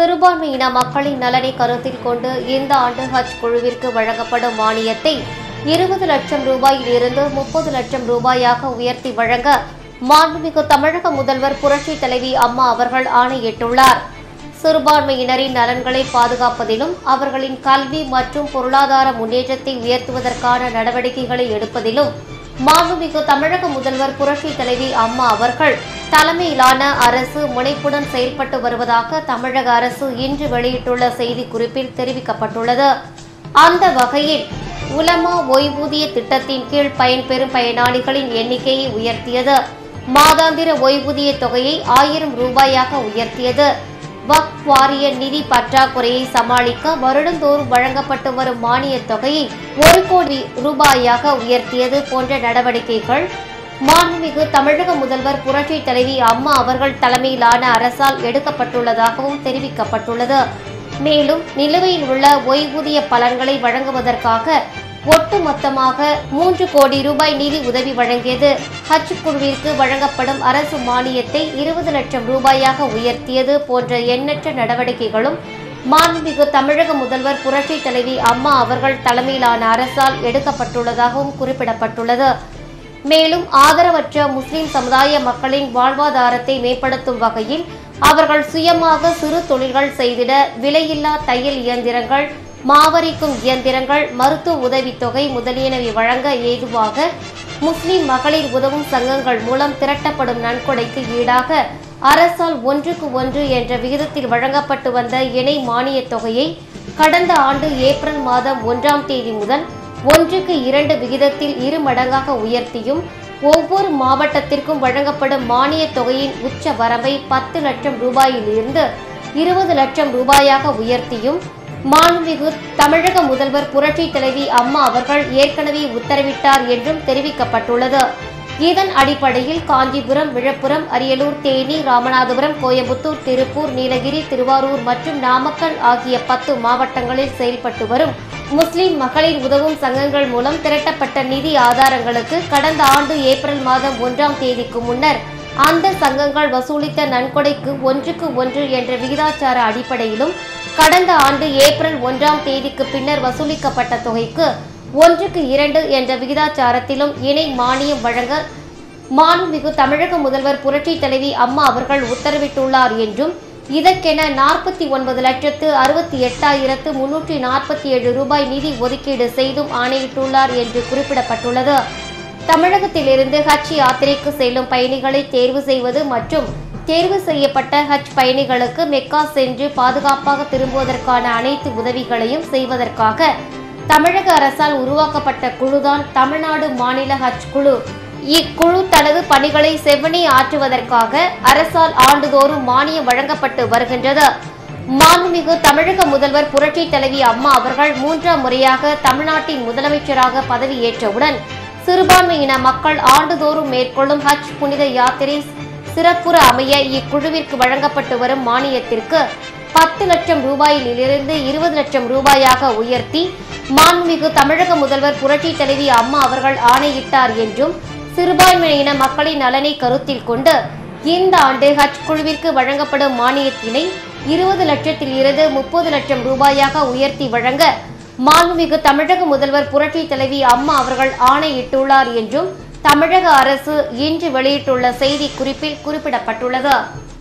சிறுபான்மையின மக்களின் நலனை கருத்தில் கொண்டு இந்த ஆண்டு ஹஜ் குழுவிற்கு வழங்கப்படும் மானியத்தை இருபது லட்சம் ரூபாயில் இருந்து முப்பது லட்சம் ரூபாயாக உயர்த்தி வழங்க மாண்புமிகு தமிழக முதல்வர் புரட்சி தலைவி அம்மா அவர்கள் ஆணையிட்டுள்ளார் சிறுபான்மையினரின் நலன்களை பாதுகாப்பதிலும் அவர்களின் கல்வி மற்றும் பொருளாதார முன்னேற்றத்தை உயர்த்துவதற்கான நடவடிக்கைகளை எடுப்பதிலும் மாண்புமிகு தமிழக முதல்வர் புரட்சி தலைவி அம்மா அவர்கள் தலைமையிலான அரசு முனைப்புடன் செயல்பட்டு வருவதாக தமிழக அரசு இன்று வெளியிட்டுள்ள செய்திக்குறிப்பில் தெரிவிக்கப்பட்டுள்ளது அந்த வகையில் உலமா ஓய்வூதிய திட்டத்தின் கீழ் பயன்பெறும் பயனாளிகளின் எண்ணிக்கையை உயர்த்தியது மாதாந்திர ஓய்வூதிய தொகையை ஆயிரம் ரூபாயாக உயர்த்தியது வக்ஃப் வாரிய நிதி பற்றாக்குறையை சமாளிக்க வருடந்தோறும் வழங்கப்பட்டு வரும் மானியத் தொகையை ஒரு கோடி ரூபாயாக உயர்த்தியது போன்ற நடவடிக்கைகள் மாண்புமிகு தமிழக முதல்வர் புரட்சி தலைவி அம்மா அவர்கள் தலைமையிலான அரசால் எடுக்கப்பட்டுள்ளதாகவும் தெரிவிக்கப்பட்டுள்ளது மேலும் நிலுவையில் உள்ள ஓய்வூதிய பலன்களை வழங்குவதற்காக ஒட்டுமொத்தமாக மூன்று கோடி ரூபாய் நிதி உதவி வழங்கியது ஹஜ் குழுவிற்கு வழங்கப்படும் அரசு மானியத்தை இருபது லட்சம் ரூபாயாக உயர்த்தியது போன்ற எண்ணற்ற நடவடிக்கைகளும் மாண்புமிகு தமிழக முதல்வர் புரட்சி தலைவி அம்மா அவர்கள் தலைமையிலான அரசால் எடுக்கப்பட்டுள்ளதாகவும் குறிப்பிடப்பட்டுள்ளது மேலும் ஆதரவற்ற முஸ்லிம் சமுதாய மக்களின் வாழ்வாதாரத்தை மேம்படுத்தும் வகையில் அவர்கள் சுயமாக சிறு தொழில்கள் செய்திட விலையில்லா தையல் இயந்திரங்கள் மாவரிக்கும் இயந்திரங்கள் மருத்துவ உதவித்தொகை முதலியனவை வழங்க ஏதுவாக முஸ்லிம் மகளிர் உதவும் சங்கங்கள் மூலம் திரட்டப்படும் நன்கொடைக்கு ஈடாக அரசால் ஒன்றுக்கு ஒன்று என்ற விகிதத்தில் வழங்கப்பட்டு வந்த இணை மானியத் தொகையை கடந்த ஆண்டு ஏப்ரல் மாதம் ஒன்றாம் தேதி முதல் ஒன்றுக்கு இரண்டு விகிதத்தில் இரு மடங்காக உயர்த்தியும் ஒவ்வொரு மாவட்டத்திற்கும் வழங்கப்படும் மானியத் தொகையின் உச்ச வரம்பை பத்து லட்சம் ரூபாயிலிருந்து இருபது லட்சம் ரூபாயாக உயர்த்தியும் மாண்புமிகு தமிழக முதல்வர் புரட்சி தலைவி அம்மா அவர்கள் ஏற்கனவே உத்தரவிட்டார் என்றும் தெரிவிக்கப்பட்டுள்ளது இதன் அடிப்படையில் காஞ்சிபுரம் விழுப்புரம் அரியலூர் தேனி ராமநாதபுரம் கோயம்புத்தூர் திருப்பூர் நீலகிரி திருவாரூர் மற்றும் நாமக்கல் ஆகிய பத்து மாவட்டங்களில் செயல்பட்டு வரும் முஸ்லிம் மகளிர் உதவும் சங்கங்கள் மூலம் திரட்டப்பட்ட நிதி ஆதாரங்களுக்கு கடந்த ஆண்டு ஏப்ரல் மாதம் ஒன்றாம் தேதிக்கு முன்னர் அந்த சங்கங்கள் வசூலித்த நன்கொடைக்கு ஒன்றுக்கு ஒன்று என்ற விகிதாச்சார அடிப்படையிலும் கடந்த ஆண்டு ஏப்ரல் ஒன்றாம் தேதிக்கு பின்னர் வசூலிக்கப்பட்ட தொகைக்கு ஒன்றுக்கு இரண்டு என்ற விகிதாச்சாரத்திலும் இணை மானியம் வழங்க மாண்புமிகு தமிழக முதல்வர் புரட்சி தலைவி அம்மா அவர்கள் உத்தரவிட்டுள்ளார் என்றும் இதற்கென நாற்பத்தி ஒன்பது லட்சத்து அறுபத்தி எட்டாயிரத்து முன்னூற்றி நாற்பத்தி ஏழு ரூபாய் நிதி ஒதுக்கீடு செய்தும் ஆணையிட்டுள்ளார் என்று குறிப்பிடப்பட்டுள்ளது தமிழகத்திலிருந்து ஹஜ் யாத்திரைக்கு செல்லும் பயணிகளை தேர்வு செய்வது மற்றும் தேர்வு செய்யப்பட்ட ஹஜ் பயணிகளுக்கு மெக்கா சென்று பாதுகாப்பாக திரும்புவதற்கான அனைத்து உதவிகளையும் செய்வதற்காக தமிழக அரசால் உருவாக்கப்பட்ட குழுதான் தமிழ்நாடு மாநில ஹஜ் குழு இக்குழு தனது பணிகளை செவ்வனே ஆற்றுவதற்காக அரசால் ஆண்டுதோறும் மானியம் வழங்கப்பட்டு வருகின்றது மாண்புமிகு தமிழக முதல்வர் புரட்சி தலைவி அம்மா அவர்கள் மூன்றாம் முறையாக தமிழ்நாட்டின் முதலமைச்சராக பதவியேற்றவுடன் சிறுபான்மையின மக்கள் ஆண்டுதோறும் மேற்கொள்ளும் ஹஜ் புனித யாத்திரை சிறப்புற அமைய இக்குழுவிற்கு வழங்கப்பட்டு வரும் மானியத்திற்கு பத்து லட்சம் ரூபாயிலிருந்து இருபது லட்சம் ரூபாயாக உயர்த்தி மாண்புமிகு தமிழக முதல்வர் புரட்சி தலைவி அம்மா அவர்கள் ஆணையிட்டார் என்றும் சிறுபான்மையின மக்களின் நலனை கருத்தில் கொண்டு இந்த ஆண்டு ஹஜ் குழுவிற்கு வழங்கப்படும் மானியத்தினை இருபது லட்சத்தில் இருந்து முப்பது லட்சம் ரூபாயாக உயர்த்தி வழங்க மாண்புமிகு தமிழக முதல்வர் புரட்சி தலைவி அம்மா அவர்கள் ஆணையிட்டுள்ளார் என்றும் தமிழக அரசு இன்று வெளியிட்டுள்ள செய்தி குறிப்பில் குறிப்பிடப்பட்டுள்ளது